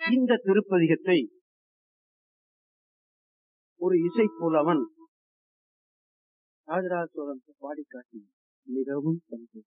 இந்த திருப்பதிகத்தை ஒரு இசை புலவன் ராஜராஜ சோழன் பாடி காட்டி மிகவும் சந்தோஷம்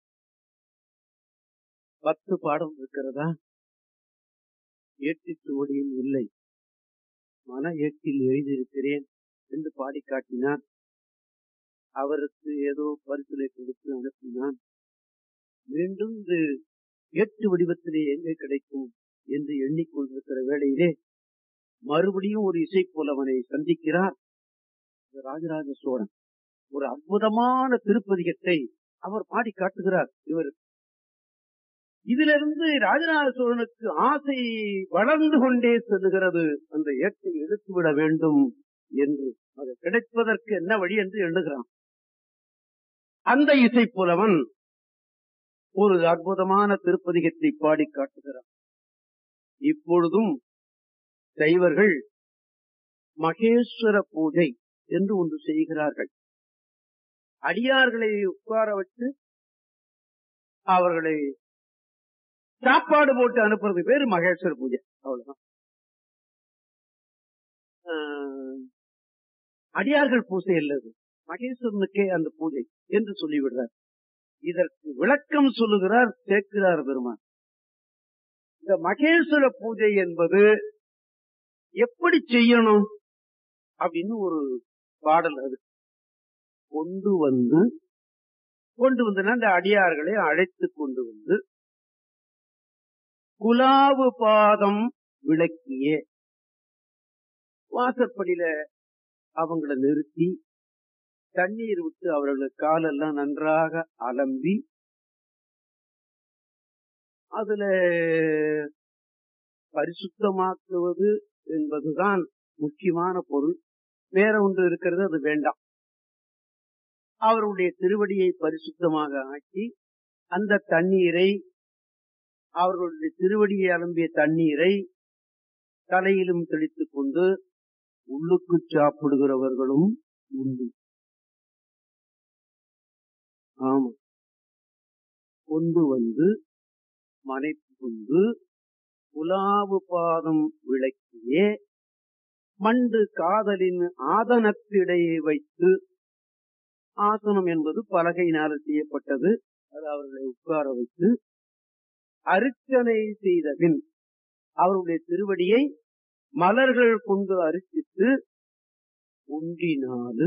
பத்து பாடம் இருக்கிறதா ஏற்றி சுவடியும் இல்லை மன ஏட்டில் எழுதியிருக்கிறேன் என்று பாடி காட்டினார் அவருக்கு ஏதோ பரிசுரை கொடுத்து அனுப்பினான் மீண்டும் இது ஏற்று வடிவத்திலே எங்கே கிடைக்கும் என்று எண்ணிக்கொண்டிருக்கிற வேளையிலே மறுபடியும் ஒரு இசை புலவனை சந்திக்கிறார் ராஜராஜ சோழன் ஒரு அற்புதமான திருப்பதிகத்தை அவர் பாடி காட்டுகிறார் இவர் இதிலிருந்து ராஜராஜ சோழனுக்கு ஆசை வளர்ந்து கொண்டே செல்லுகிறது அந்த ஏற்றை எடுத்துவிட வேண்டும் என்று அது கிடைப்பதற்கு என்ன வழி என்று எண்ணுகிறான் அந்த இசை புலவன் ஒரு அற்புதமான திருப்பதிகத்தை பாடி காட்டுகிறார் இப்பொழுதும் சைவர்கள் மகேஸ்வர பூஜை என்று ஒன்று செய்கிறார்கள் அடியார்களை உட்கார வச்சு அவர்களை சாப்பாடு போட்டு அனுப்புறது பேரு மகேஸ்வர பூஜை அவ்வளவுதான் அடியார்கள் பூஜை இல்லது மகேஸ்வரனுக்கே அந்த பூஜை என்று சொல்லிவிடுறார் இதற்கு விளக்கம் சொல்லுகிறார் சேர்க்கிறார் பெருமான் இந்த மகேஸ்வர பூஜை என்பது எப்படி செய்யணும் அப்படின்னு ஒரு பாடல் அது கொண்டு வந்து கொண்டு வந்து அந்த அடியார்களை அழைத்து கொண்டு வந்து குலாவு பாதம் விளக்கியே வாசற்படியில அவங்கள நிறுத்தி தண்ணீர் விட்டு அவர்களுக்கு காலெல்லாம் நன்றாக அலம்பி அதுல பரிசுத்தமாக்குவது என்பதுதான் முக்கியமான பொருள் வேற ஒன்று இருக்கிறது அது வேண்டாம் அவருடைய திருவடியை பரிசுத்தமாக ஆக்கி அந்த தண்ணீரை அவர்களுடைய திருவடியை அலம்பிய தண்ணீரை தலையிலும் தெளித்துக் கொண்டு உள்ளுக்கு சாப்பிடுகிறவர்களும் உண்டு ஆமா கொண்டு வந்து மனைப்பு கொண்டு புலாவு பாதம் விளக்கியே மண்டு காதலின் ஆதனத்திடையே வைத்து ஆசனம் என்பது பலகையினால் செய்யப்பட்டது அது அவர்களை உட்கார வைத்து அர்ச்சனை செய்த பின் அவருடைய திருவடியை மலர்கள் கொண்டு அரிசித்து உண்டினாலு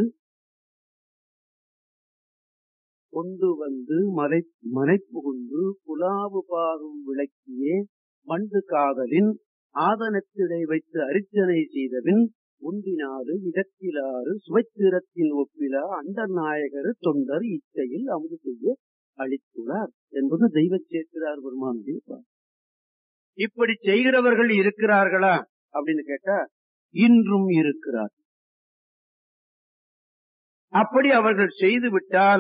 கொண்டு வந்து மலை மனைப்பு கொண்டு புலாவு பாகம் விளக்கியே மண்டு காதலின் ஆதனத்திடை வைத்து அரிச்சனை செய்தபின் உண்டினாறு இடத்திலாறு சுவைத்திரத்தில் ஒப்பிலா அண்டர் நாயகர் தொண்டர் இச்சையில் அமுது செய்ய அளித்துள்ளார் என்பது தெய்வ சேர்க்கிறார் பெருமானுடைய இப்படி செய்கிறவர்கள் இருக்கிறார்களா அப்படின்னு கேட்டா இன்றும் இருக்கிறார் அப்படி அவர்கள் செய்து விட்டால்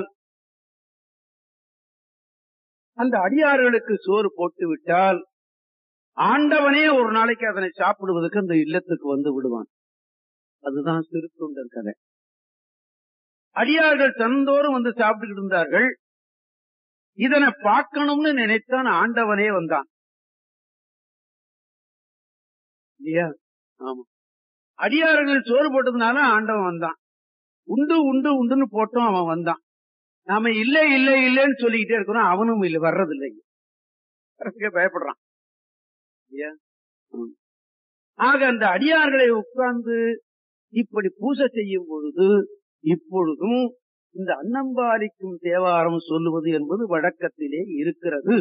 அந்த அடியார்களுக்கு சோறு போட்டு விட்டால் ஆண்டவனே ஒரு நாளைக்கு அதனை சாப்பிடுவதற்கு அந்த இல்லத்துக்கு வந்து விடுவான் அதுதான் திருத்தொண்டர் கதை அடியார்கள் தந்தோறும் வந்து சாப்பிட்டுக்கிட்டு இருந்தார்கள் இதனை பார்க்கணும்னு நினைத்தான் ஆண்டவனே வந்தான் இல்லையா ஆமா அடியார்கள் சோறு போட்டதுனால ஆண்டவன் வந்தான் உண்டு உண்டு உண்டுன்னு போட்டோம் அவன் வந்தான் நாம இல்ல இல்ல இல்லன்னு சொல்லிக்கிட்டே இருக்கிறோம் அவனும் இல்ல வர்றது இல்லைங்க பயப்படுறான் ஆக அந்த அடியார்களை உட்கார்ந்து இப்படி பூசை செய்யும் பொழுது இப்பொழுதும் இந்த அன்னம்பாலிக்கும் தேவாரம் சொல்லுவது என்பது வழக்கத்திலே இருக்கிறது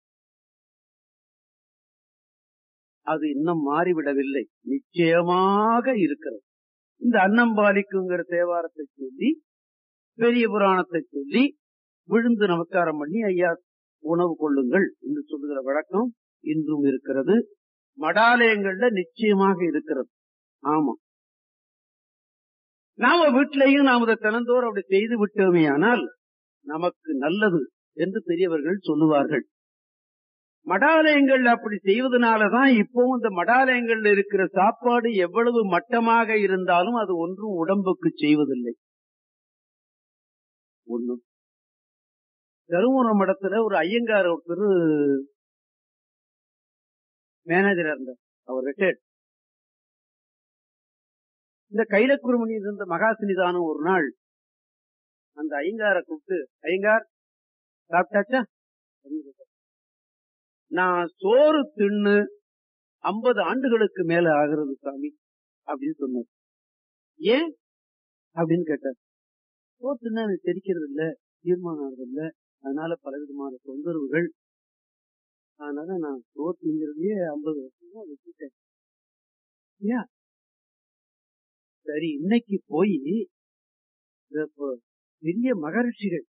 அது இன்னும் மாறிவிடவில்லை நிச்சயமாக இருக்கிறது இந்த அன்னம்பாலிக்குங்கிற தேவாரத்தை சொல்லி பெரிய புராணத்தை சொல்லி விழுந்து நமஸ்காரம் பண்ணி ஐயா உணவு கொள்ளுங்கள் என்று சொல்லுகிற வழக்கம் இன்றும் இருக்கிறது மடாலயங்கள்ல நிச்சயமாக இருக்கிறது ஆமா நாம வீட்டிலையும் நாம் இதை தினந்தோறும் அப்படி செய்து விட்டோமே ஆனால் நமக்கு நல்லது என்று பெரியவர்கள் சொல்லுவார்கள் மடாலயங்கள் அப்படி செய்வதனாலதான் இப்பவும் இந்த மடாலயங்கள்ல இருக்கிற சாப்பாடு எவ்வளவு மட்டமாக இருந்தாலும் அது ஒன்றும் உடம்புக்கு செய்வதில்லை ஒண்ணும் தருமபுரம் மடத்துல ஒரு ஐயங்கார் ஒருத்தர் மேனேஜரா இருந்தார் அவர் ரிட்டையர்ட் இந்த கைலக்குருமணி இருந்த மகாசினிதானம் ஒரு நாள் அந்த ஐங்கார கூப்பிட்டு ஐங்கார் சாப்பிட்டாச்சா அப்படின்னு கேட்டார். நான் சோறு தின்னு ஐம்பது ஆண்டுகளுக்கு மேல ஆகிறது சாமி அப்படின்னு சொன்னார் ஏன் அப்படின்னு கேட்டார் சோறு தின்னா எனக்கு தெரிக்கிறது இல்ல தீர்மானம் ஆகிறது இல்ல அதனால பல விதமான தொந்தரவுகள் அதனால நான் சோறு திங்கிறதையே ஐம்பது வருஷமா விட்டுட்டேன் ஏன் சரி இன்னைக்கு போய் இப்போ பெரிய மகரிஷிகள்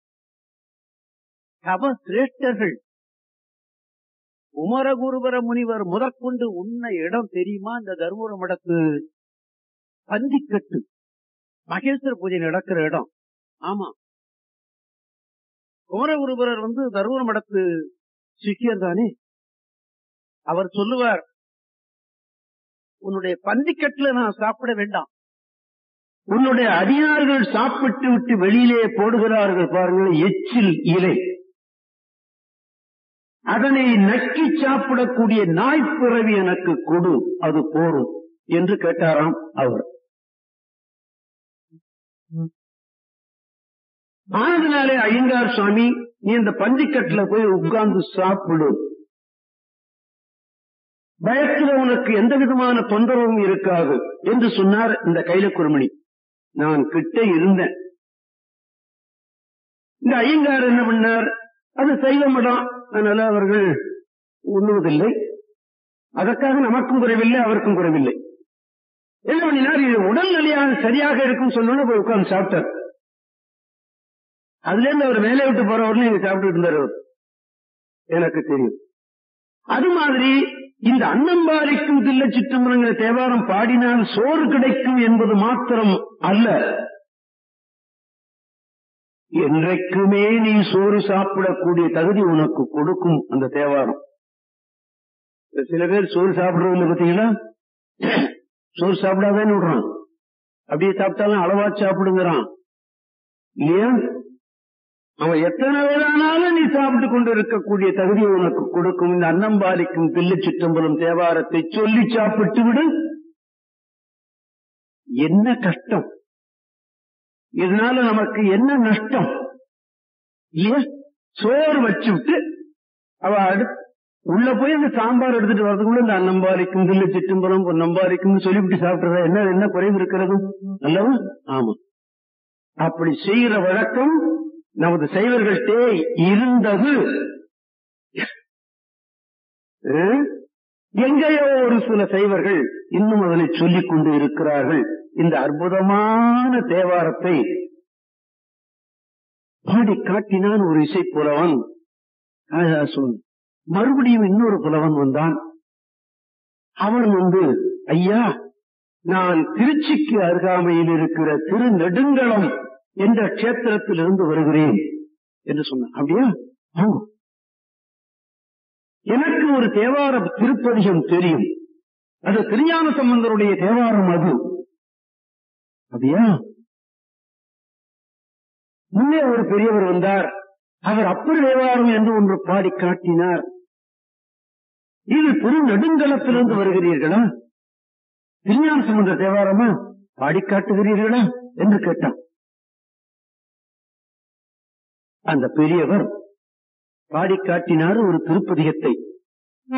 தவ சிரேஷ்டர்கள் உமரகுருபர முனிவர் முதற்கொண்டு உன்ன இடம் தெரியுமா இந்த தருமபுர மடத்து பந்திக்கட்டு மகேஸ்வர பூஜை நடக்கிற இடம் ஆமா குமரகுருபரர் வந்து தருமபுர மடத்து சிக்கியர் தானே அவர் சொல்லுவார் உன்னுடைய பந்திக்கட்டுல நான் சாப்பிட வேண்டாம் உன்னுடைய அடியார்கள் சாப்பிட்டு விட்டு வெளியிலே போடுகிறார்கள் பாருங்கள் எச்சில் இலை அதனை நக்கி சாப்பிடக்கூடிய நாய்ப்பிறவி எனக்கு கொடு அது போரும் என்று கேட்டாராம் அவர் ஆனதுனாலே ஐயங்கார் சுவாமி நீ இந்த பந்திக்கட்டுல போய் உட்கார்ந்து சாப்பிடு பயத்துல உனக்கு எந்த விதமான தொந்தரவும் இருக்காது என்று சொன்னார் இந்த கைல குருமணி நான் கிட்ட இருந்தேன் இந்த ஐயங்கார் என்ன பண்ணார் அது சைவமடம் அதனால அவர்கள் உண்ணுவதில்லை அதற்காக நமக்கும் குறைவில்லை அவருக்கும் குறைவில்லை என்ன பண்ணினார் இது உடல் நிலையாக சரியாக இருக்கும் சொல்லணும்னு போய் உட்கார்ந்து சாப்பிட்டார் அதுல இருந்து அவர் வேலையை விட்டு போறவர்கள் இங்க சாப்பிட்டு இருந்தார் அவர். எனக்கு தெரியும் அது மாதிரி இந்த அன்னம்பாரிக்கும் தில்லை சிற்றம்பலங்கிற தேவாரம் பாடினால் சோறு கிடைக்கும் என்பது மாத்திரம் அல்ல என்றைக்குமே நீ சோறு சாப்பிடக்கூடிய தகுதி உனக்கு கொடுக்கும் அந்த தேவாரம் சில பேர் சோறு சாப்பிடுறவங்க பாத்தீங்களா சோறு சாப்பிடாதேன்னு விடுறான் அப்படியே சாப்பிட்டாலும் அளவா சாப்பிடுங்கிறான் இல்லையா அவன் எத்தனை பேரானாலும் நீ சாப்பிட்டு கொண்டு இருக்கக்கூடிய தகுதி உனக்கு கொடுக்கும் இந்த அன்னம்பாலிக்கும் பில்லு சிற்றம்பலம் தேவாரத்தை சொல்லி சாப்பிட்டு விடு என்ன கஷ்டம் இதனால நமக்கு என்ன நஷ்டம் இல்லையா சோறு வச்சு விட்டு அவ அடுத்து உள்ள போய் அந்த சாம்பார் எடுத்துட்டு வரதுக்குள்ள இந்த அன்னம்பாரிக்கும் தில்லு சிற்றம்பலம் பொன்னம்பாரிக்கும் சொல்லிவிட்டு சாப்பிடுறதா என்ன என்ன குறைவு இருக்கிறது அல்லவா ஆமா அப்படி செய்கிற வழக்கம் நமது சைவர்கள்டே இருந்தது அஹ், எங்கேயோ ஒரு சில சைவர்கள் இன்னும் அதனை சொல்லிக் கொண்டு இருக்கிறார்கள் இந்த அற்புதமான தேவாரத்தை பாடி காட்டினான் ஒரு இசை புலவன் காளிதாசன் மறுபடியும் இன்னொரு புலவன் வந்தான் அவன் வந்து ஐயா நான் திருச்சிக்கு அருகாமையில் இருக்கிற திரு நெடுங்களம் என்ற கஷேத்திரத்தில் இருந்து வருகிறேன் என்று சொன்னான் அப்படியா ஆமா. எனக்கு ஒரு தேவார திருப்பதிகம் தெரியும் அது திருஞான சம்பந்தருடைய தேவாரம் அது அப்படியா முன்னே ஒரு பெரியவர் வந்தார் அவர் அப்பர் தேவாரம் என்று ஒன்று பாடி காட்டினார் இது திரு நெடுங்கலத்திலிருந்து வருகிறீர்களா திருஞான சம்பந்த தேவாரமா பாடி காட்டுகிறீர்களா என்று கேட்டான் அந்த பெரியவர் பாடி காட்டினார் ஒரு திருப்பதிகத்தை